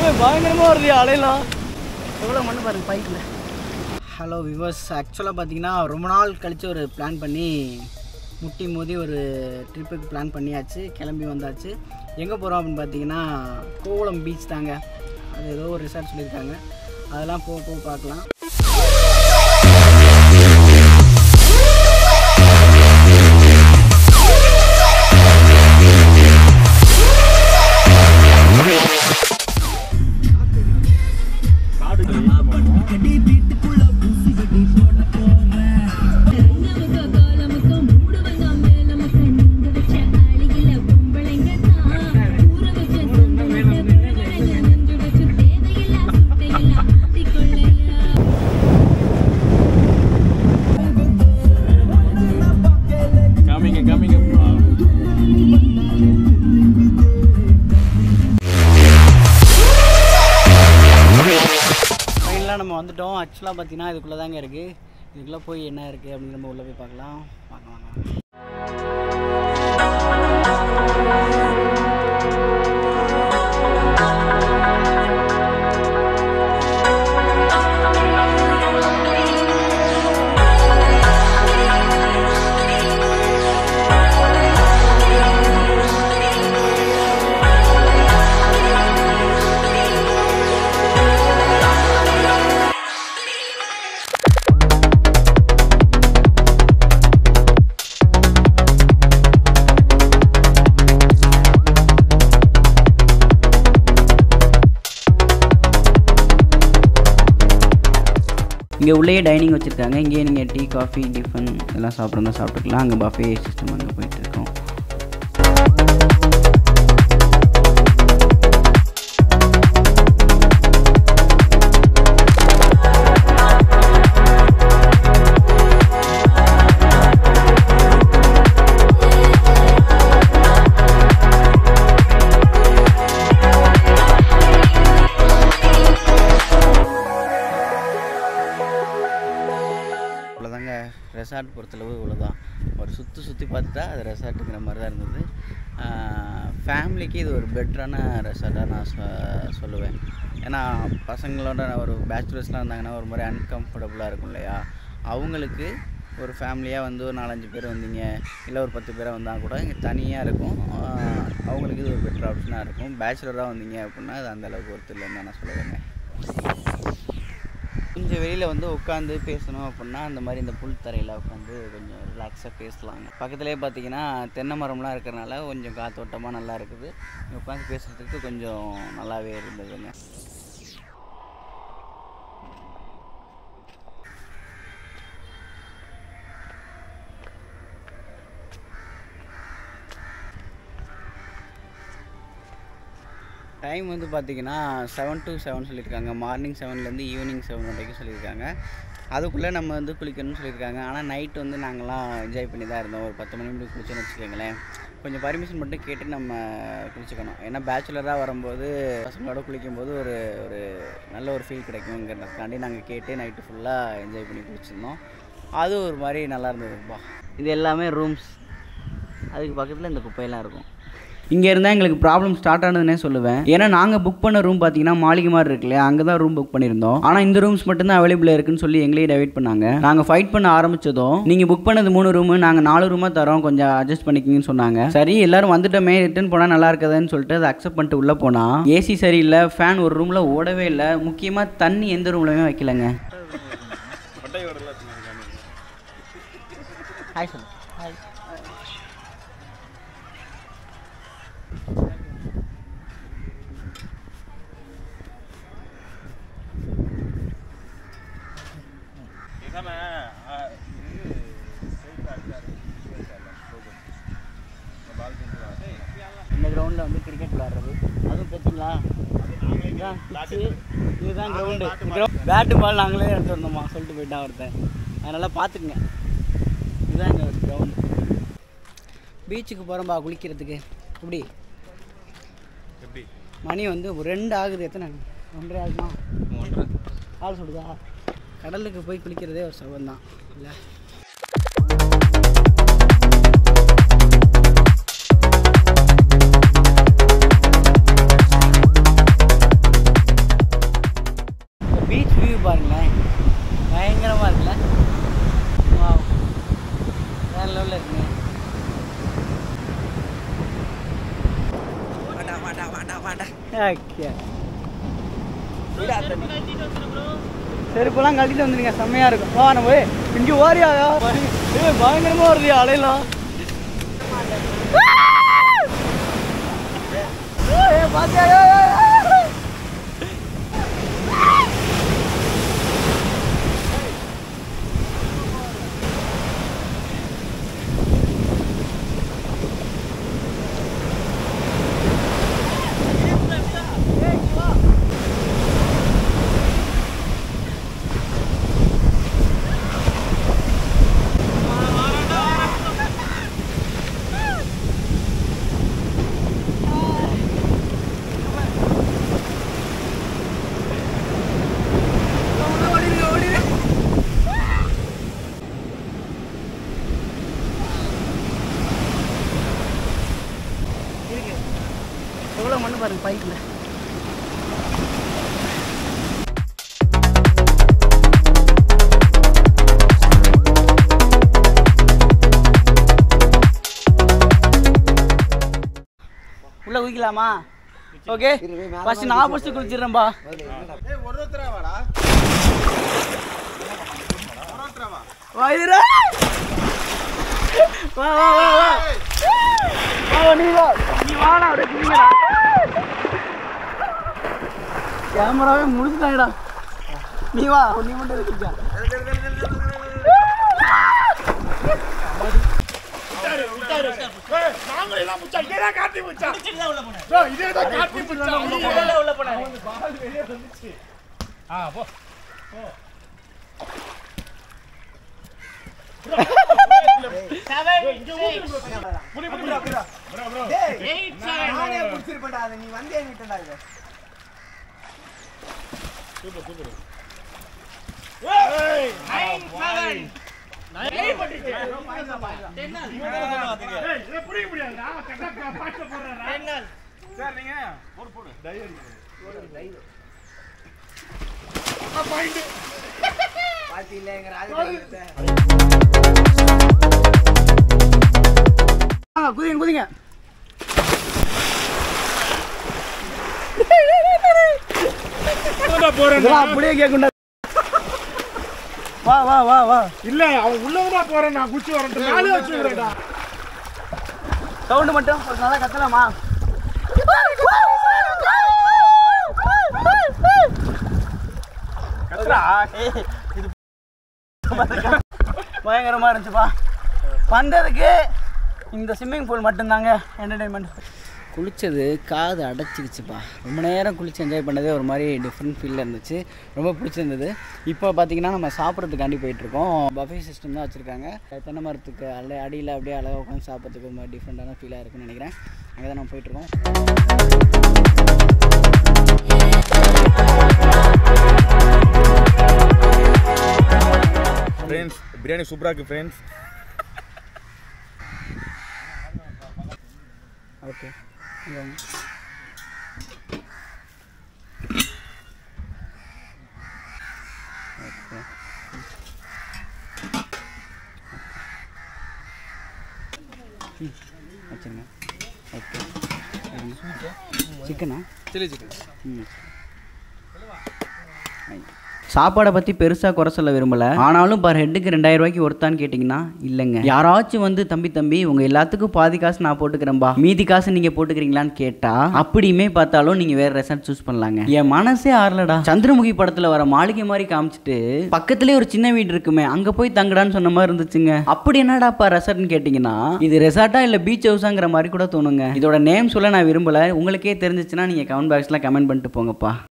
பயங்கரமாக வருது அலையலாம் எவ்வளோ மண்ணு பாருங்க பைக்கில் ஹலோ விவர்ஸ் ஆக்சுவலாக பார்த்தீங்கன்னா ரொம்ப நாள் கழித்து ஒரு பிளான் பண்ணி முட்டி மோதி ஒரு ட்ரிப்புக்கு பிளான் பண்ணியாச்சு கிளம்பி வந்தாச்சு எங்கே போகிறோம் அப்படின்னு பார்த்தீங்கன்னா கோவளம் பீச் தாங்க அது ஏதோ ஒரு ரிசார்ட் சொல்லியிருக்காங்க அதெல்லாம் போக போக பார்க்கலாம் Coming, coming. ஃபைனலாக நம்ம வந்துட்டோம் ஆக்சுவலாக பார்த்தீங்கன்னா இதுக்குள்ளே தாங்க இருக்குது இதுக்குள்ளே போய் என்ன இருக்குது அப்படின்னு நம்ம உள்ளே போய் பார்க்கலாம் பார்க்கலாம் இங்கே உள்ளேயே டைனிங் வச்சுருக்காங்க இங்கேயே நீங்கள் டீ காஃபி டிஃபன் எல்லாம் சாப்பிட்றதா சாப்பிட்டுக்கலாம் அங்கே பஃபே சிஸ்டம் அங்கே போயிட்டு இருக்கோம் இவ்வளோதாங்க ரெசார்ட் பொறுத்தளவு இவ்வளோதான் ஒரு சுற்றி சுற்றி பார்த்தா அது ரெசார்ட்டுங்கிற மாதிரி தான் இருந்தது ஃபேமிலிக்கு இது ஒரு பெட்டரான ரெசார்ட்டாக நான் சொ- சொல்லுவேன் ஏன்னா பசங்களோட ஒரு பேச்சுலர்ஸ்லாம் இருந்தாங்கன்னா ஒரு மாதிரி அன்கம்ஃபர்டபுளாக இருக்கும் இல்லையா அவங்களுக்கு ஒரு ஃபேமிலியாக வந்து ஒரு நாலஞ்சு பேர் வந்தீங்க இல்லை ஒரு பத்து பேராக வந்தால் கூட இங்கே தனியாக இருக்கும் ஆஹ் அவங்களுக்கு இது ஒரு பெட்டர் ஆப்ஷனாக இருக்கும் பேச்சுலராக வந்தீங்க அப்படின்னா அது அந்த அளவுக்கு ஒருத்தர் இல்லைன்னு தான் நான் சொல்லுவேங்க கொஞ்சம் வெளியில் வந்து உட்காந்து பேசணும் அப்படின்னா அந்த மாதிரி இந்த புல் தரையில் உட்காந்து கொஞ்சம் ரிலாக்ஸாக பேசலாங்க பக்கத்துலேயே பார்த்தீங்கன்னா தென்னை மரம்லாம் இருக்கிறனால கொஞ்சம் காத்தோட்டமாக நல்லா இருக்குது இங்க உட்காந்து பேசுகிறதுக்கு கொஞ்சம் நல்லாவே இருந்ததுங்க டைம் வந்து பார்த்தீங்கன்னா செவன் டு செவன் சொல்லியிருக்காங்க மார்னிங் செவன்லேருந்து ஈவினிங் செவன் வரைக்கும் சொல்லியிருக்காங்க அதுக்குள்ளே நம்ம வந்து குளிக்கணும்னு சொல்லியிருக்காங்க ஆனால் நைட் வந்து நாங்களாம் என்ஜாய் பண்ணி தான் இருந்தோம் ஒரு பத்து மணி மணி குளிச்சோன்னு வச்சுக்கோங்களேன் கொஞ்சம் பர்மிஷன் மட்டும் கேட்டு நம்ம குளிச்சுக்கணும் ஏன்னா பேச்சுலராக வரும்போது பசங்களோட குளிக்கும்போது ஒரு ஒரு நல்ல ஒரு ஃபீல் கிடைக்குங்கிறதுக்காண்டி நாங்கள் கேட்டு நைட்டு ஃபுல்லாக என்ஜாய் பண்ணி குளிச்சிருந்தோம் அது ஒரு மாதிரி நல்லா இருந்ததுப்பா இது எல்லாமே ரூம்ஸ் அதுக்கு பக்கத்தில் இந்த குப்பையெல்லாம் இருக்கும் இங்கே இருந்தால் எங்களுக்கு ப்ராப்ளம் ஸ்டார்ட் ஆனதுன்னே சொல்லுவேன் ஏன்னா நாங்கள் புக் பண்ண ரூம் பார்த்தீங்கன்னா மாளிகை மாதிரி இருக்கு இல்லையா அங்கே தான் ரூம் புக் பண்ணியிருந்தோம் ஆனால் இந்த ரூம்ஸ் மட்டும்தான் அவைலபிளாக இருக்குன்னு சொல்லி எங்களையே டைவெட் பண்ணாங்க நாங்கள் ஃபைட் பண்ண ஆரம்பிச்சதும் நீங்கள் புக் பண்ணது மூணு ரூமு நாங்கள் நாலு ரூமாக தரோம் கொஞ்சம் அட்ஜஸ்ட் பண்ணிக்கிங்கன்னு சொன்னாங்க சரி எல்லாரும் வந்துட்டோமே ரிட்டர்ன் போனால் நல்லா இருக்குதுன்னு சொல்லிட்டு அதை அக்செப்ட் பண்ணிட்டு உள்ளே போனால் ஏசி சரியில்லை ஃபேன் ஒரு ரூமில் ஓடவே இல்லை முக்கியமாக தண்ணி எந்த ரூம்லையுமே வைக்கலங்க ஹாய் சொல்லு ஹாய் இந்த கிரவுண்டில் வந்து கிரிக்கெட் விளாட்றது அதுவும் பார்த்தீங்களா இதுதான் pitch, இதுதான் கிரவுண்டு பேட்டு பால் நாங்களே எடுத்து வந்தோமா சொல்லிட்டு போயிட்டான் ஒருத்தன் அதனால் பார்த்துக்குங்க இதுதான் எங்கள் கிரவுண்டு பீச்சுக்கு போகிறோம்பா குளிக்கிறதுக்கு எப்படி எப்படி மணி வந்து ஒரு ரெண்டு ஆகுது எத்தனை ஒன்றரை ஆகுமா மூன்றரை ஆள் சொல்லுதா கடலுக்கு போய் குளிக்கிறதே ஒரு சுகம் தான் இல்லை வியூ பாருங்களேன் பயங்கரமாக இருக்குல்ல வாவ் வேறு லெவலில் இருக்குங்க ஓகே செருப்பெல்லாம் கழட்டிட்டு வந்துருங்க செம்மையா இருக்கும் வா நம்ம போய் இங்கே ஓரியா ஏ பயங்கரமா வருது அலையலாம் ஏ பாத்தியா ஏய், ஏய், ஏய். இருக்கு எவ்வளோ மண்ணு பாருங்க பைக்கில் உள்ள குதிக்கலாமா ஓகே ஃபர்ஸ்ட் நான் ஃபர்ஸ்ட் குளிச்சிடுறேன்பா வா இதுரா வா வா வா வா வா நீ வா நீ வாடா அப்படியே குதிங்கடா கேமராவே முடிச்சுட்டாங்கடா நீ வா நீ மட்டும் எடுத்துக்க ஆ குதிங்க குதிங்க இதெல்லாம் அப்படியே கேட்குண்டா வா வா வா வா இல்ல அவன் உள்ளதான் போறேன் நான் குச்சி வரேன் நாளே வச்சு விடுறேன்டா சவுண்டு மட்டும் ஒரு நல்லா கத்தலாமா ஏய், இது பயங்கரமா இருந்துச்சுப்பா வந்ததுக்கு இந்த ஸ்விம்மிங் பூல் மட்டும்தாங்க என்டர்டைன்மெண்ட் குளித்தது காது அடைச்சிக்கிச்சுப்பா ரொம்ப நேரம் குளிச்சு என்ஜாய் பண்ணதே ஒரு மாதிரி டிஃப்ரெண்ட் ஃபீலில் இருந்துச்சு ரொம்ப பிடிச்சிருந்தது இப்போ பார்த்தீங்கன்னா நம்ம சாப்பிட்றதுக்காண்டி போயிட்டுருக்கோம் பஃபே சிஸ்டம் தான் வச்சுருக்காங்க தென்னை மரத்துக்கு அல்ல அடியில் அப்படியே அழகாக உட்காந்து சாப்பிட்றதுக்கு ஒரு மாதிரி டிஃப்ரெண்ட்டான ஃபீலாக இருக்குன்னு நினைக்கிறேன் அங்கே தான் நம்ம போயிட்டுருக்கோம் ஃப்ரெண்ட்ஸ் பிரியாணி சூப்பராக இருக்கு ஃப்ரெண்ட்ஸ் ஓகே இங்க வாங்க. ஓகே ம் வச்சுருங்க ஓகே சிக்கனா சில்லி சிக்கன் ம் சாப்பாடை பற்றி பெருசாக குறை சொல்ல விரும்பல ஆனாலும் பர் ஹெட்டுக்கு ரெண்டாயிரம் ரூபாய்க்கு ஒருத்தான்னு கேட்டிங்கன்னா இல்லைங்க யாராச்சும் வந்து தம்பி தம்பி உங்கள் எல்லாத்துக்கும் பாதி காசு நான் போட்டுக்கிறேன்பா மீதி காசு நீங்கள் போட்டுக்கிறீங்களான்னு கேட்டா அப்படியுமே பார்த்தாலும் நீங்கள் வேற ரெசார்ட் சூஸ் பண்ணலாங்க என் மனசே ஆறலடா சந்திரமுகி படத்தில் வர மாளிகை மாதிரி காமிச்சிட்டு பக்கத்துலேயே ஒரு சின்ன வீடு இருக்குமே அங்கே போய் தங்கடான்னு சொன்ன மாதிரி இருந்துச்சுங்க அப்படி என்னடாப்பா ரெசார்ட்னு கேட்டிங்கன்னா இது ரெசார்ட்டா இல்லை பீச் ஹவுஸாங்கிற மாதிரி கூட தோணுங்க இதோட நேம் சொல்ல நான் விரும்பல உங்களுக்கே தெரிஞ்சிச்சுன்னா நீங்கள் கமெண்ட் பாக்ஸில் கமெண்ட் பண்ணிட்டு போங்கப்பா